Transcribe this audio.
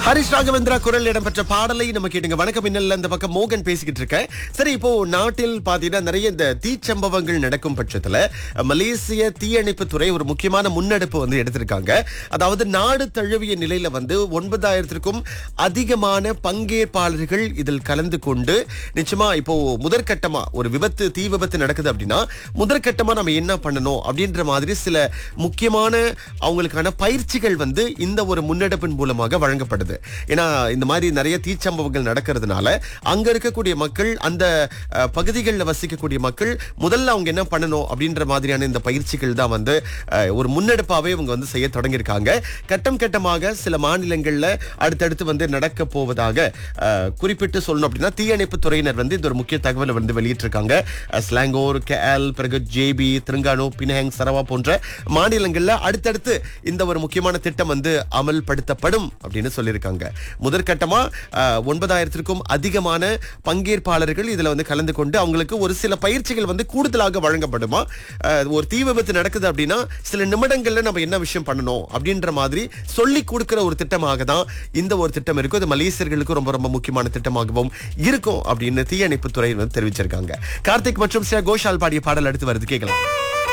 ஹரிஷ் ராகவேந்திரா குரல் இடம்பெற்ற பாடலை நம்ம கேட்டுங்க வணக்கம் இன்னல்ல இந்த பக்கம் மோகன் பேசிக்கிட்டு இருக்கேன் சரி இப்போ நாட்டில் பாத்தீங்கன்னா நிறைய இந்த தீச்சம்பவங்கள் நடக்கும் பட்சத்துல மலேசிய தீயணைப்பு துறை ஒரு முக்கியமான முன்னெடுப்பு வந்து எடுத்திருக்காங்க அதாவது நாடு தழுவிய நிலையில வந்து ஒன்பதாயிரத்திற்கும் அதிகமான பங்கேற்பாளர்கள் இதில் கலந்து கொண்டு நிச்சயமா இப்போ முதற்கட்டமா ஒரு விபத்து தீ விபத்து நடக்குது அப்படின்னா முதற்கட்டமா நம்ம என்ன பண்ணணும் அப்படின்ற மாதிரி சில முக்கியமான அவங்களுக்கான பயிற்சிகள் வந்து இந்த ஒரு முன்னெடுப்பின் மூலமாக வழங்கப்படுது ஏன்னா இந்த மாதிரி நிறைய தீச்சம்பவங்கள் நடக்கிறதுனால அங்க இருக்கக்கூடிய மக்கள் அந்த அஹ், பகுதிகளில் வசிக்கக்கூடிய மக்கள் முதல்ல அவங்க என்ன பண்ணணும் அப்படின்ற மாதிரியான இந்த பயிற்சிகள் தான் வந்து அஹ், ஒரு முன்னெடுப்பாவே இவங்க வந்து செய்ய தொடங்கியிருக்காங்க கட்டம் கட்டமாக சில மாநிலங்கள்ல அடுத்தடுத்து வந்து நடக்க போவதாக அஹ், குறிப்பிட்டு சொல்லணும் அப்படின்னா தீயணைப்பு துறையினர் வந்து இந்த ஒரு முக்கிய தகவலை வந்து வெளியிட்டிருக்காங்க அஹ், ஸ்லாங்கோர் கேஎல் பிறகு ஜேபி திருங்கானு பினஹங் சரவா போன்ற மாநிலங்கள்ல அடுத்தடுத்து இந்த ஒரு முக்கியமான திட்டம் வந்து அமல்படுத்தப்படும் அப்படின்னு சொல்லியிருக்காங்க முதற்கட்டமா அஹ், ஒன்பதாயிரத்திற்கும் அதிகமான பங்கேற்பாளர்கள் இதுல வந்து கலந்து கொண்டு அவங்களுக்கு ஒரு சில பயிற்சிகள் வந்து கூடுதலாக வழங்கப்படுமா அஹ், ஒரு தீ விபத்து நடக்குது அப்படின்னா சில நிமிடங்கள்ல நம்ம என்ன விஷயம் பண்ணணும் அப்படின்ற மாதிரி சொல்லி கொடுக்கிற ஒரு திட்டமாக தான் இந்த ஒரு திட்டம் இருக்கும் இது மலேசியர்களுக்கு ரொம்ப ரொம்ப முக்கியமான திட்டமாகவும் இருக்கும் அப்படின்னு தீயணைப்பு துறை வந்து தெரிவிச்சிருக்காங்க கார்த்திக் மற்றும் சில கோஷால் பாடிய பாடல் அடுத்து வருது கேட்கலாம்